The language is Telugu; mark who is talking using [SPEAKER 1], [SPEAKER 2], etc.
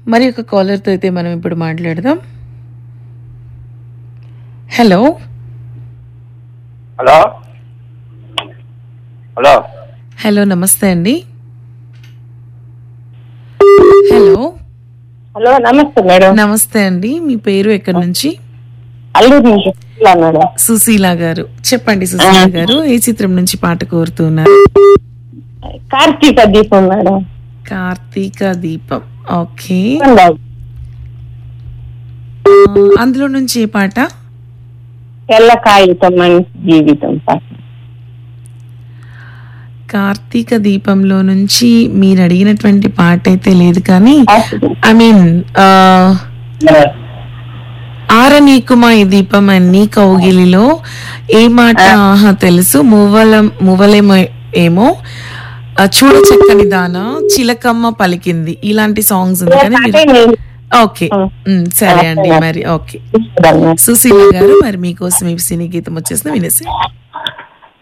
[SPEAKER 1] మరి ఒక కాలర్తో అయితే మనం ఇప్పుడు మాట్లాడదాం హలో
[SPEAKER 2] హలో హలో
[SPEAKER 1] హలో నమస్తే అండి హలో
[SPEAKER 3] హలో నమస్తే మేడం
[SPEAKER 1] నమస్తే అండి మీ పేరు ఎక్కడి నుంచి
[SPEAKER 3] అల్లూరు నుంచి సుశీల మేడం
[SPEAKER 1] సుశీల గారు చెప్పండి సుశీల గారు ఏ చిత్రం నుంచి పాట కోరుతున్నారు
[SPEAKER 3] కార్తీక దీపం మేడం
[SPEAKER 1] కార్తీక దీపం ఓకే
[SPEAKER 3] బాబు.
[SPEAKER 1] ఆ, అందులో నుంచి ఏ పాట
[SPEAKER 3] తెల్ల కాగితం మనిషి జీవితం పాట
[SPEAKER 1] కార్తీక దీపంలో నుంచి మీరు అడిగినటువంటి పాట అయితే లేదు కానీ ఐ మీన్ ఆర నీకుమా ఈ దీపం అన్ని కౌగిలిలో ఏ మాట ఆహా తెలుసు మువ్వల మువ్వలేమో ఏమో ఆ, చూడ చక్కని దాన చిలకమ్మ పలికింది ఇలాంటి సాంగ్స్ ఉంది కానీ
[SPEAKER 3] అంటే
[SPEAKER 1] మీరు
[SPEAKER 3] నేను
[SPEAKER 1] ఓకే ఉమ్, సరే అండి మరి ఓకే
[SPEAKER 3] చూస్తున్నాను మేడం.
[SPEAKER 1] సుశీల గారు మరి మీకోసం ఈ సినీ గీతం వచ్చేసిన వినేసి